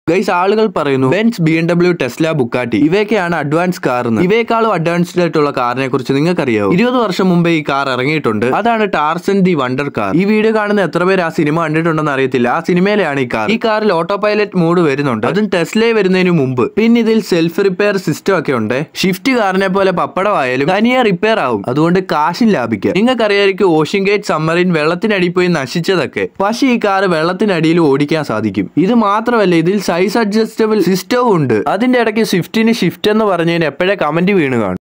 guys ആളുകൾ പറയുന്നു Benz B M W Tesla Bugatti ഇവയൊക്കെയാണ് അഡ്വാൻസ് കാർ എന്ന് ഇവയെക്കാളും അഡ്വാൻസ്ഡ് ആയിട്ടുള്ള കാറിനെ കുറിച്ച് നിങ്ങൾക്കറിയാവോ ഇരുപത് വർഷം മുമ്പേ ഈ കാർ ഇറങ്ങിയിട്ടുണ്ട് അതാണ് ടാർസൻ ദി വണ്ടർ കാർ ഈ വീഡിയോ കാണുന്ന എത്ര പേര് ആ സിനിമ കണ്ടിട്ടുണ്ടെന്ന് അറിയത്തില്ല ആ സിനിമയിലാണ് ഈ കാർ ഈ കാറിൽ ഓട്ടോ പൈലറ്റ് മോഡ് വരുന്നുണ്ട് അതും ടെസ്ലയെ വരുന്നതിന് മുമ്പ് പിന്നെ ഇതിൽ സെൽഫ് റിപ്പയർ സിസ്റ്റം ഒക്കെ ഉണ്ട് ഷിഫ്റ്റ് കാറിനെ പോലെ പപ്പടമായാലും തനിയെ റിപ്പയർ ആവും അതുകൊണ്ട് കാശും ലാഭിക്കാം നിങ്ങൾക്കറിയായിരിക്കും ഓഷ്യൻ ഗേറ്റ് സമ്മറിൻ വെള്ളത്തിനടി പോയി നശിച്ചതൊക്കെ പക്ഷേ ഈ കാർ വെള്ളത്തിനടിയിൽ ഓടിക്കാൻ സാധിക്കും ഇത് മാത്രമല്ല ഇതിൽ സൈസ് അഡ്ജസ്റ്റബിൾ സിസ്റ്റവും ഉണ്ട് അതിന്റെ ഇടയ്ക്ക് സ്വിഫ്റ്റിന് ഷിഫ്റ്റ് എന്ന് പറഞ്ഞതിന് എപ്പോഴേ കമന്റ് വീണ് കാണും